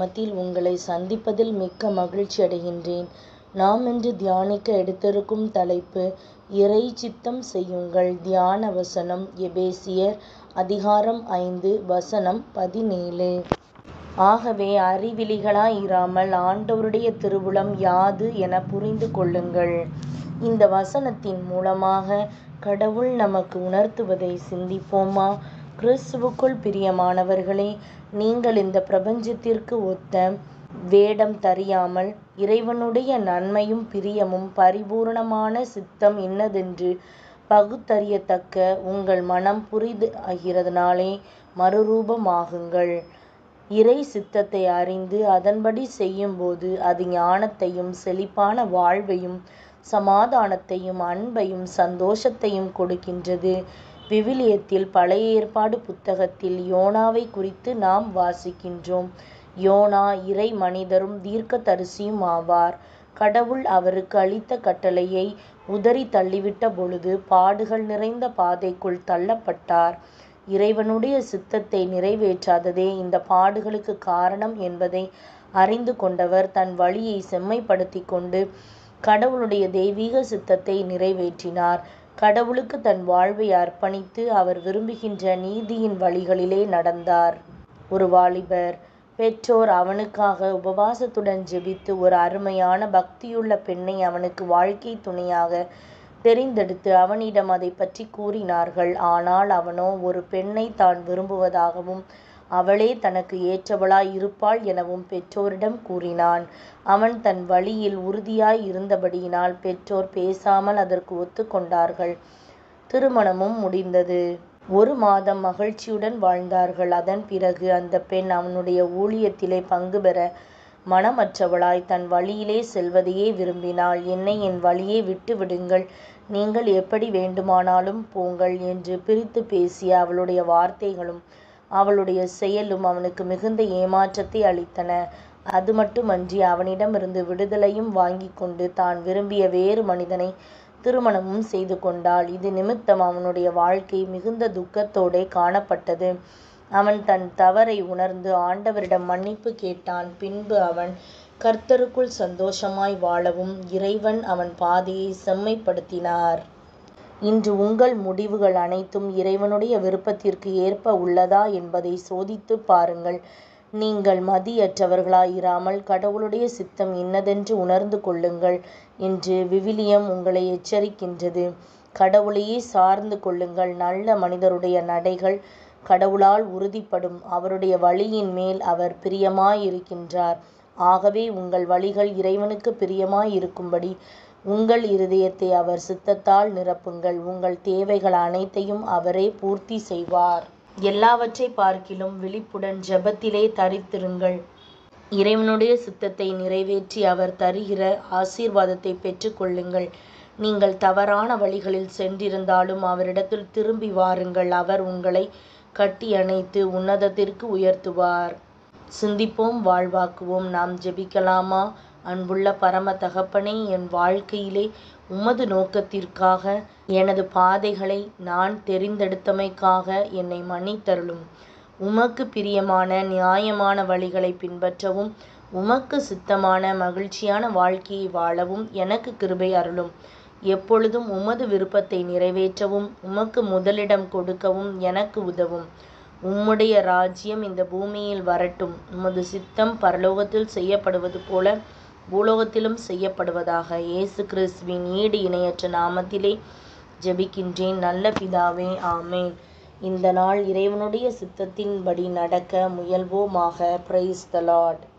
நாமத்தில் உங்களை சந்திப்பதில் மிக்க மகிழ்ச்சி அடைகின்றேன். நாம் இன்று தியானிக்க எடுத்திருக்கும் தலைப்பு இறை சித்தம் செய்யுங்கள். தியான வசனம் எபேசியர் அதிகாரம் ஐந்து வசனம் பதினேழு. ஆகவே அறிவிலிகளாய் இராமல் ஆண்டவருடைய திருவுளம் யாது எனப் புரிந்து கொள்ளுங்கள். இந்த வசனத்தின் மூலமாக கடவுள் நமக்கு உணர்த்துவதை சிந்திப்போமா? கிறிஸ்துவுக்குள் பிரியமானவர்களே நீங்கள் இந்தப் பிரபஞ்சத்திற்கு ஒத்த வேடம் தரியாமல் இறைவனுடைய நன்மையும் பிரியமும் பரிபூரணமான சித்தம் இன்னதென்று பகுத்தறியத்தக்க உங்கள் மனம் புரிதலாகிறதனாலே மறுரூபமாகுங்கள். இறை சித்தத்தை அறிந்து அதன்படி செய்யும்போது அது ஞானத்தையும் செழிப்பான வாழ்வையும் சமாதானத்தையும் அன்பையும் சந்தோஷத்தையும் கொடுக்கின்றது. விவிலியத்தில் பழைய ஏற்பாடு புத்தகத்தில் யோனாவைக் குறித்து நாம் வாசிக்கின்றோம். யோனா இறை மனிதரும் தீர்க்கதரிசியும் ஆவார். கடவுள் அவருக்கு அளித்த கட்டளையை உதறித் தள்ளிவிட்ட பொழுது பாடுகள் நிறைந்த பாதைக்குள் தள்ளப்பட்டார். இறைவனுடைய சித்தத்தை நிறைவேற்றாததே இந்தப் பாடுகளுக்குக் காரணம் என்பதை அறிந்து கொண்டவர் தன் வழியைச் செம்மைப்படுத்திக் கொண்டு கடவுளுடைய தெய்வீக சித்தத்தை நிறைவேற்றினார். கடவுளுக்குத் தன் வாழ்வை அர்ப்பணித்து அவர் விரும்புகின்ற நீதியின் வழிகளிலே நடந்தார். ஒரு வாலிபர். பெற்றோர் அவனுக்காக உபவாசத்துடன் ஜெபித்து ஒரு அருமையான பக்தியுள்ள பெண்ணை அவனுக்கு வாழ்க்கைத் துணையாகத் தெரிந்தெடுத்து அவனிடம் அதைப் பற்றிக் கூறினார்கள். ஆனால் அவனோ ஒரு பெண்ணைத் தான் விரும்புவதாகவும் அவளே தனக்கு ஏற்றவளாய் இருப்பாள் எனவும் பெற்றோரிடம் கூறினான். அவன் தன் வழியில் உறுதியாய் இருந்தபடியினால் பெற்றோர் பேசாமல் அதற்கு ஒத்துக் கொண்டார்கள். திருமணமும் முடிந்தது. ஒரு மாதம் மகிழ்ச்சியுடன் வாழ்ந்தார்கள். அதன் பிறகு அந்தப் பெண் அவனுடைய ஊழியத்திலே பங்குபெற மனமற்றவளாய் தன் வழியிலே செல்வதையே விரும்பினாள். என்னை என் வழியே விட்டு விடுங்கள் நீங்கள் எப்படி வேண்டுமானாலும் போங்கள் என்று பிரித்துப் பேசிய அவளுடைய வார்த்தைகளும் அவளுடைய செயலும் அவனுக்கு மிகுந்த ஏமாற்றத்தை அளித்தன. அதுமட்டுமன்றி அவனிடமிருந்து விடுதலையும் வாங்கிக் கொண்டு தான் விரும்பிய வேறு மனிதனைத் திருமணமும் செய்து கொண்டாள். இது நிமித்தம் அவனுடைய வாழ்க்கை மிகுந்த துக்கத்தோடே காணப்பட்டது. அவன் தன் தவறை உணர்ந்து ஆண்டவரிடம் மன்னிப்புக் கேட்டான். பின்பு அவன் கர்த்தருக்குள் சந்தோஷமாய் வாழவும் இறைவன் அவன் பாதையைச் செம்மைப்படுத்தினார். இன்று உங்கள் முடிவுகள் அனைத்தும் இறைவனுடைய விருப்பத்திற்கு ஏற்ப உள்ளதா என்பதைச் சோதித்துப் பாருங்கள். நீங்கள் மதியற்றவர்களாய் இராமல் கடவுளுடைய சித்தம் இன்னதென்று உணர்ந்து கொள்ளுங்கள் என்று விவிலியம் உங்களை எச்சரிக்கின்றது. கடவுளையே சார்ந்து கொள்ளுங்கள். நல்ல மனிதருடைய நடைகள் கடவுளால் உறுதிப்படும். அவருடைய வழியின் மேல் அவர் பிரியமாயிருக்கின்றார். ஆகவே உங்கள் வழிகள் இறைவனுக்குப் பிரியமாய் இருக்கும்படி உங்கள் இருதயத்தை அவர் சித்தத்தால் நிரப்புங்கள். உங்கள் தேவைகள் அனைத்தையும் அவரே பூர்த்தி செய்வார். எல்லாவற்றைப் பார்க்கிலும் விழிப்புடன் ஜெபத்திலே தரித்திருங்கள். இறைவனுடைய சித்தத்தை நிறைவேற்றி அவர் தருகிற ஆசீர்வாதத்தைப் பெற்றுக் கொள்ளுங்கள். நீங்கள் தவறான வழிகளில் சென்றிருந்தாலும் அவரிடத்தில் திரும்பி வாருங்கள். அவர் உங்களைக் கட்டியணைத்து உன்னதத்திற்கு உயர்த்துவார். சிந்திப்போம் வாழ்வாக்குவோம். நாம் ஜெபிக்கலாமா? அன்புள்ள பரம தகப்பனே என் வாழ்க்கையிலே உமது நோக்கத்திற்காக எனது பாதைகளை நான் தெரிந்தெடுத்தமைக்காக என்னை மன்னித்தருளும். உமக்குப் பிரியமான நியாயமான வழிகளைப் பின்பற்றவும் உமக்குச் சித்தமான மகிழ்ச்சியான வாழ்க்கையை வாழவும் எனக்குக் கிருபை அருளும். எப்பொழுதும் உமது விருப்பத்தை நிறைவேற்றவும் உமக்கு முதலிடம் கொடுக்கவும் எனக்கு உதவும். உம்முடைய ராஜ்யம் இந்தப் பூமியில் வரட்டும். உமது சித்தம் பரலோகத்தில் செய்யப்படுவது போல பூலோகத்திலும் செய்யப்படுவதாக. இயேசு கிறிஸ்துவின் ஈடு இணையற்ற நாமத்திலே ஜெபிக்கின்றேன் நல்ல பிதாவே ஆமென். இந்த நாள் இறைவனுடைய சித்தத்தின்படி நடக்க முயல்வோமாக. Praise the Lord.